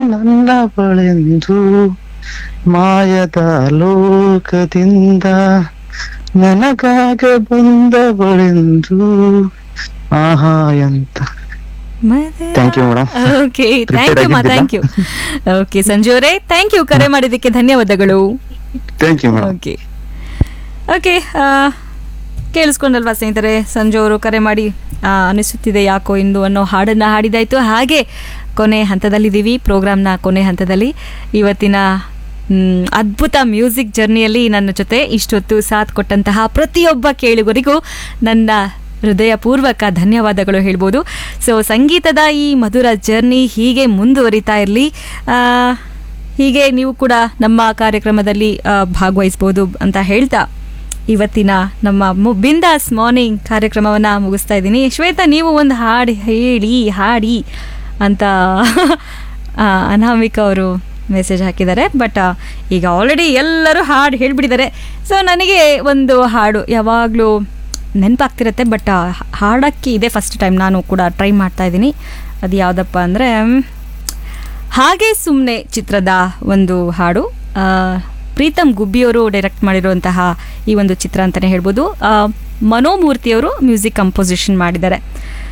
ನನ್ನ ಬಳೆಂದು ಮಾಯದ ಲೋಕದಿಂದ ನನಗಾಗ ಬಂದವಳೆಂದು ಆಹಾ ಎಂತ Thank you, madam. Okay Prepared thank you ಮಾ ಆಗಿದ್ದಿಲ್ಲ? ಥ್ಯಾಂಕ್ ಯು ಓಕೆ ಸಂಜು ಅವರೇ ಥ್ಯಾಂಕ್ ಯು ಕರೆ ಮಾಡಿದ್ದಕ್ಕೆ ಧನ್ಯವಾದಗಳು thank you madam okay okay ಕೇಳಿಸ್ಕೊಂಡಲ್ವಾ ಸ್ನೇಹಿತರೆ ಸಂಜು ಅವರು ಕರೆ ಮಾಡಿ ಆ, ಅನಿಸುತ್ತಿದೆ ಯಾಕೋ ಇಂದು ಅನ್ನೋ ಹಾಡನ್ನು ಹಾಡಿದಾಯ್ತು ಹಾಗೆ ಕೊನೆ ಹಂತದಲ್ಲಿದ್ದೀವಿ ಪ್ರೋಗ್ರಾಮ್ನ ಕೊನೆ ಹಂತದಲ್ಲಿ ಇವತ್ತಿನ ಮ್, ಅದ್ಭುತ ಮ್ಯೂಸಿಕ್ ಜರ್ನಿಯಲ್ಲಿ ನನ್ನ ಜೊತೆ ಇಷ್ಟೊತ್ತು ಸಾಥ್ ಕೊಟ್ಟಂತಹ ಪ್ರತಿಯೊಬ್ಬ ಕೇಳುಗರಿಗೂ ನನ್ನ ಹೃದಯಪೂರ್ವಕ ಧನ್ಯವಾದಗಳು ಹೇಳ್ಬೋದು ಸೊ ಸಂಗೀತದ ಈ ಮಧುರ ಜರ್ನಿ ಹೀಗೆ ಮುಂದುವರಿತಾ ಇರಲಿ ಹೀಗೆ ನೀವು ಕೂಡ ನಮ್ಮ ಕಾರ್ಯಕ್ರಮದಲ್ಲಿ ಆ, ಭಾಗವಹಿಸ್ಬೋದು ಅಂತ ಹೇಳ್ತಾ ಇವತ್ತಿನ ನಮ್ಮ ಮು- ಬಿಂದಾಸ್ ಮಾರ್ನಿಂಗ್ ಕಾರ್ಯಕ್ರಮವನ್ನು ಮುಗಿಸ್ತಾ ಇದ್ದೀನಿ ಶ್ವೇತಾ ನೀವು ಒಂದು ಹಾಡು ಹೇಳಿ ಹಾಡಿ ಅಂತ ಆ, ಅನಾಮಿಕಾ ಅವರು ಮೆಸೇಜ್ ಹಾಕಿದ್ದಾರೆ ಬಟ್ ಈಗ ಆಲ್ರೆಡಿ ಎಲ್ಲರೂ ಹಾಡು ಹೇಳ್ಬಿಟ್ಟಿದ್ದಾರೆ ಸೊ ನನಗೆ ಒಂದು ಹಾಡು ಯಾವಾಗಲೂ ನೆನಪಾಗ್ತಿರತ್ತೆ ಬಟ್ ಹಾಡೋಕ್ಕೆ ಇದೇ ಫಸ್ಟ್ ಟೈಮ್ ನಾನು ಕೂಡ ಟ್ರೈ ಮಾಡ್ತಾ ಇದ್ದೀನಿ ಅದು ಯಾವುದಪ್ಪ ಅಂದರೆ ಹಾಗೆ ಸುಮ್ಮನೆ ಚಿತ್ರದ ಒಂದು ಹಾಡು ಆ, ಪ್ರೀತಮ್ ಗುಬ್ಬಿಯವರು ಡೈರೆಕ್ಟ್ ಮಾಡಿರುವಂತಹ ಈ ಒಂದು ಚಿತ್ರ ಅಂತಲೇ ಹೇಳ್ಬೋದು ಆ, ಮನೋಮೂರ್ತಿಯವರು ಮ್ಯೂಸಿಕ್ ಕಂಪೋಸಿಷನ್ ಮಾಡಿದ್ದಾರೆ